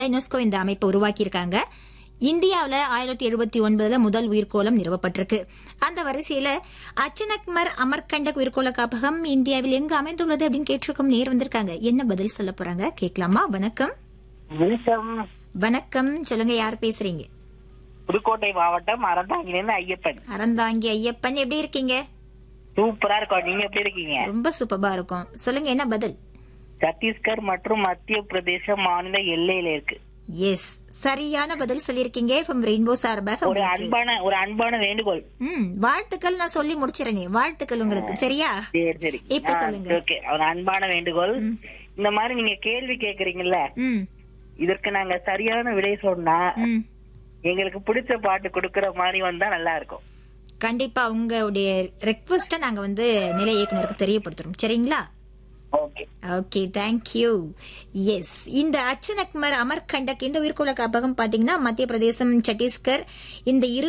UNESCO இந்த அமைப்பை உருவாக்கியிருக்காங்க இந்தியாவில் ஆயிரத்தி எழுபத்தி ஒன்பதுல முதல் உயிர்கோளம் நிறுவப்பட்டிருக்கு அந்த வரிசையில அச்சனக்மர் அமர்கண்டக் உயிர்கோள காப்பகம் இந்தியாவில் எங்கு அமைந்துள்ளது அப்படின்னு கேட்டிருக்கும் நேர் வந்திருக்காங்க என்ன பதில் சொல்ல போறாங்க கேட்கலாமா வணக்கம் வணக்கம் வணக்கம் சொல்லுங்க யார் பேசுறீங்க புதுக்கோட்டை மாவட்டம் அறந்தாங்கிலிருந்து ஐயப்பன் அறந்தாங்கி ஐயப்பன் எப்படி இருக்கீங்க சூப்பரா இருக்கும் நீங்க எப்படி இருக்கீங்க ரொம்ப சூப்பரா இருக்கும் சொல்லுங்க என்ன பதில் சத்தீஸ்கர் மற்றும் மத்திய பிரதேச மாநில எல்லையில இருக்கு எஸ் சரியான பதில் சொல்லியிருக்கீங்க ஃப்ரம் ரெயின்போ சார்பாக ஒரு உங்களுக்கு. அன்பான ஒரு அன்பான வேண்டுகோள் ம் வாழ்த்துக்கள் நான் சொல்லி முடிச்சிடறேனே வாழ்த்துக்கள் உங்களுக்கு சரியா சரி சரி இப்ப சொல்லுங்க. ஓகே ஒரு அன்பான வேண்டுகோள் இந்த மாதிரி நீங்க கேள்வி கேக்குறீங்கல்ல ம் இதற்கு நாங்க சரியான விடை சொன்னா ம் எங்களுக்கு பிடிச்ச பாட்டு கொடுக்கற மாதிரி வந்தா நல்லா இருக்கும் கண்டிப்பா உங்களுடைய ரெக்வஸ்ட நாங்க வந்து நிலை இயக்குனருக்கு தெரியப்படுத்துறோம் சரிங்களா ஓகே ஓகே தேங்க்யூ எஸ் இந்த அச்சனக்மர் அமர்கண்டக் இந்த உயிர்கோள காப்பகம் பாத்தீங்கன்னா மத்திய பிரதேசம் சத்தீஸ்கர் இந்த இரு